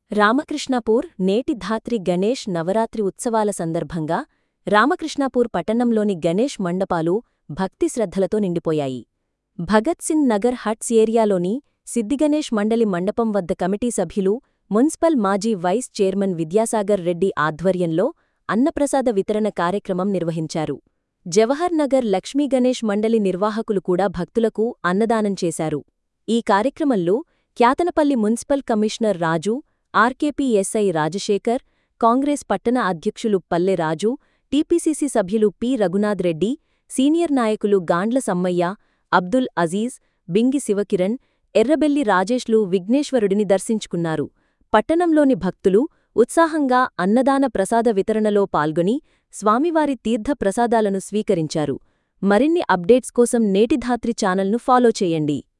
రామకృష్ణాపూర్ నేటి ధాత్రి గణేష్ నవరాత్రి ఉత్సవాల సందర్భంగా రామకృష్ణాపూర్ పట్టణంలోని గణేష్ మండపాలు భక్తి శ్రద్ధలతో నిండిపోయాయి భగత్ సింగ్ నగర్ హట్స్ ఏరియాలోని సిద్దిగణేష్ మండలి మండపం వద్ద కమిటీ సభ్యులు మున్సిపల్ మాజీ వైస్ చైర్మన్ విద్యాసాగర్ రెడ్డి ఆధ్వర్యంలో అన్నప్రసాద వితరణ కార్యక్రమం నిర్వహించారు జవహర్ నగర్ లక్ష్మీగణేష్ మండలి నిర్వాహకులు కూడా భక్తులకు అన్నదానం చేశారు ఈ కార్యక్రమంలో Kyathanapalli municipal commissioner Raju RKP SI Rajasekhar Congress పట్టణ అధ్యక్షులు పల్లె రాజు టీపీసీసీ సభ్యులు పి రఘునాథ్ రెడ్డి సీనియర్ నాయకులు గాండ్ల సమ్మయ్య అబ్దుల్ అజీజ్ బింగి శివకిరణ్ ఎర్రబెల్లి రాజేష్లు విఘ్నేశ్వరుడిని దర్శించుకున్నారు పట్టణంలోని భక్తులు ఉత్సాహంగా అన్నదాన ప్రసాద వితరణలో పాల్గొని స్వామివారి తీర్థ ప్రసాదాలను స్వీకరించారు మరిన్ని అప్డేట్స్ కోసం నేటిధాత్రి ఛానల్ను ఫాలో చేయండి